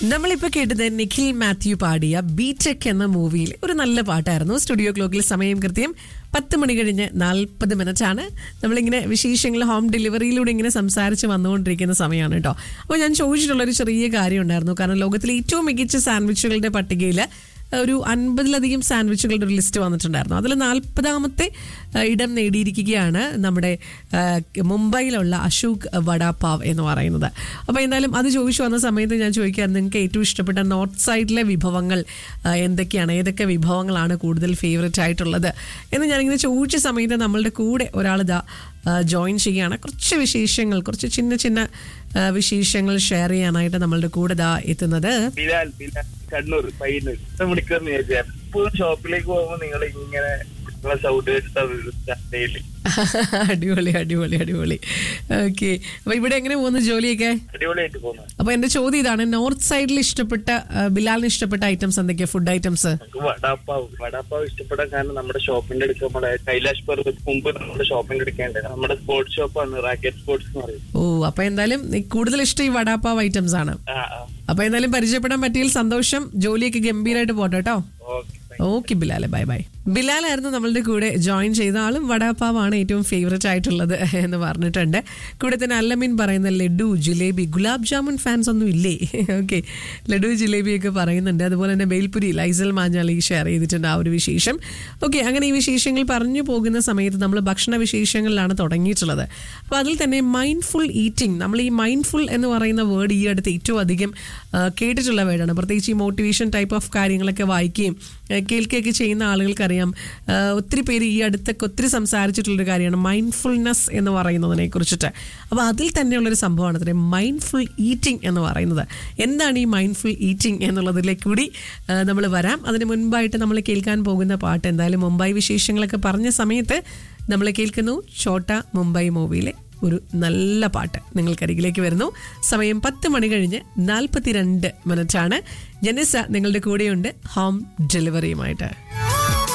നമ്മളിപ്പോ കേട്ടത് നിഖിൽ മാത്യു പാടിയ ബീടെക് എന്ന മൂവിയിൽ ഒരു നല്ല പാട്ടായിരുന്നു സ്റ്റുഡിയോ ക്ലോക്കിൽ സമയം കൃത്യം പത്ത് മണി കഴിഞ്ഞ് നാൽപ്പത് മിനിറ്റ് ആണ് നമ്മളിങ്ങനെ വിശേഷങ്ങൾ ഹോം ഡെലിവറിയിലൂടെ ഇങ്ങനെ സംസാരിച്ച് വന്നുകൊണ്ടിരിക്കുന്ന സമയമാണ് കേട്ടോ അപ്പോൾ ഞാൻ ചോദിച്ചിട്ടുള്ള ഒരു ചെറിയ കാര്യം ഉണ്ടായിരുന്നു കാരണം ലോകത്തിലെ ഏറ്റവും മികച്ച സാൻഡ്വിച്ചുകളുടെ പട്ടികയിൽ ഒരു അൻപതിലധികം സാൻഡ്വിച്ചുകളുടെ ഒരു ലിസ്റ്റ് വന്നിട്ടുണ്ടായിരുന്നു അതിൽ നാൽപ്പതാമത്തെ ഏഹ്, ഇടം നേടിയിരിക്കുകയാണ് നമ്മുടെ ഏഹ്, മുംബൈയിലുള്ള അശോക് വടാപാവ് എന്ന് പറയുന്നത് അപ്പോൾ എന്തായാലും അത് ചോദിച്ചു വന്ന സമയത്ത് ഞാൻ ചോദിക്കാറ് നിങ്ങൾക്ക് ഏറ്റവും ഇഷ്ടപ്പെട്ട നോർത്ത് സൈഡിലെ വിഭവങ്ങൾ ഏഹ്, എന്തൊക്കെയാണ് ഏതൊക്കെ വിഭവങ്ങളാണ് കൂടുതൽ ഫേവററ്റ് ആയിട്ടുള്ളത് എന്ന് ഞാനിങ്ങനെ ചോദിച്ച സമയത്ത് നമ്മളുടെ കൂടെ ഒരാൾ ഇതാ ജോയിൻ ചെയ്യുകയാണ് കുറച്ച് വിശേഷങ്ങൾ കുറച്ച് ചിന്ന ചിന്ന ആ, വിശേഷങ്ങൾ ഷെയർ ചെയ്യാനായിട്ട് നമ്മളുടെ കൂടെ ഇതാ എത്തുന്നത് ബിലാൽ ബിലാൽ കണ്ണൂർ പയ്യന്നൂർ എത്ര മണിക്കൂറിന് ചോദിച്ചാൽ എപ്പോഴും ഷോപ്പിലേക്ക് പോകുമ്പോ നിങ്ങൾ ഇങ്ങനെ നിങ്ങളെ സൗണ്ട് കേട്ടിട്ട് അടിപൊളി അടിപൊളി അടിപൊളി ഓക്കെ അപ്പൊ ഇവിടെ എങ്ങനെ പോകുന്നു ജോലിയൊക്കെ അടിപൊളിയായിട്ട് പോകുന്നു അപ്പൊ എന്റെ ചോദ്യം ഇതാണ് നോർത്ത് സൈഡിൽ ഇഷ്ടപ്പെട്ട ആ, ബിലാലിന് ഇഷ്ടപ്പെട്ട ഐറ്റംസ് എന്തൊക്കെയാ ഫുഡ് ഐറ്റംസ് നമുക്ക് വടാപ്പാവ് വടാപ്പാവ് ഇഷ്ടപ്പെടാൻ കാരണം നമ്മുടെ ഷോപ്പിന്റെ അടുത്ത് നമ്മുടെ കൈലാഷ് പർവ്വത് മുമ്പ് നമ്മുടെ ഷോപ്പിന്റെ അടുക്കേണ്ടത് നമ്മുടെ സ്പോർട്സ് ഷോപ്പാണ് റാക്കറ്റ് സ്പോർട്സ് എന്ന് പറയും ഓ അപ്പൊ എന്തായാലും ഈ കൂടുതൽ ഇഷ്ടം ഈ വടാപ്പാവ് ഐറ്റംസ് ആണ് ആ ആ അപ്പൊ എന്തായാലും പരിചയപ്പെടാൻ പറ്റിയതിൽ സന്തോഷം ജോലിയൊക്കെ ഗംഭീരമായിട്ട് പോട്ടെ കേട്ടോ ഓക്കെ ഓക്കെ ബിലാലെ ബൈ ബൈ ബിലാലായിരുന്നു നമ്മളുടെ കൂടെ ജോയിൻ ചെയ്ത ആളും വടാപ്പാവാണ് ഏറ്റവും ഫേവററ്റ് ആയിട്ടുള്ളത് എന്ന് പറഞ്ഞിട്ടുണ്ട് കൂടെ തന്നെ അല്ലമീൻ പറയുന്ന ലഡു ജിലേബി ഗുലാബ് ജാമുൻ ഫാൻസ് ഒന്നും ഇല്ലേ ഓക്കെ ലഡു ജിലേബി ഒക്കെ പറയുന്നുണ്ട് അതുപോലെ തന്നെ ബേൽപുരി ലൈസൽ മാഞ്ഞാലി ഷെയർ ചെയ്തിട്ടുണ്ട് ആ ഒരു വിശേഷം ഓക്കെ അങ്ങനെ ഈ വിശേഷങ്ങൾ പറഞ്ഞു പോകുന്ന സമയത്ത് നമ്മൾ ഭക്ഷണ വിശേഷങ്ങളിലാണ് തുടങ്ങിയിട്ടുള്ളത് അപ്പോൾ അതിൽ തന്നെ മൈൻഡ്ഫുൾ ഈറ്റിംഗ് നമ്മൾ ഈ മൈൻഡ്ഫുൾ എന്ന് പറയുന്ന വേർഡ് ഈ അടുത്ത് ഏറ്റവും അധികം ആ, കേട്ടിട്ടുള്ള വേർഡാണ് പ്രത്യേകിച്ച് ഈ മോട്ടിവേഷൻ ടൈപ്പ് ഓഫ് കാര്യങ്ങളൊക്കെ വായിക്കുകയും ആ, കേൾക്കുകയൊക്കെ ചെയ്യുന്ന ആളുകൾക്കറിയാം ആ, ഒത്തിരി പേര് ഈ അടുത്തൊക്കെ ഒത്തിരി സംസാരിച്ചിട്ടുള്ളൊരു കാര്യമാണ് മൈൻഡ്ഫുൾനെസ് എന്ന് പറയുന്നതിനെ കുറിച്ചിട്ട് അപ്പോൾ അതിൽ തന്നെയുള്ളൊരു സംഭവമാണ് അത്രേ മൈൻഡ്ഫുൾ ഈറ്റിംഗ് എന്ന് പറയുന്നത് എന്താണ് ഈ മൈൻഡ്ഫുൾ ഈറ്റിംഗ് എന്നുള്ളതിലേക്ക് കൂടി നമ്മൾ വരാം അതിന് മുൻപായിട്ട് നമ്മൾ കേൾക്കാൻ പോകുന്ന പാട്ട് എന്തായാലും മുംബൈ വിശേഷങ്ങളൊക്കെ പറഞ്ഞ സമയത്ത് നമ്മൾ കേൾക്കുന്നു ഛോട്ട മുംബൈ മൂവിയിലെ ഒരു നല്ല പാട്ട് നിങ്ങൾക്കരികിലേക്ക് വരുന്നു സമയം പത്ത് മണി കഴിഞ്ഞ് നാൽപ്പത്തിരണ്ട് മിനിറ്റാണ് ജനസ നിങ്ങളുടെ കൂടെയുണ്ട് ഹോം ഡെലിവറിയുമായിട്ട്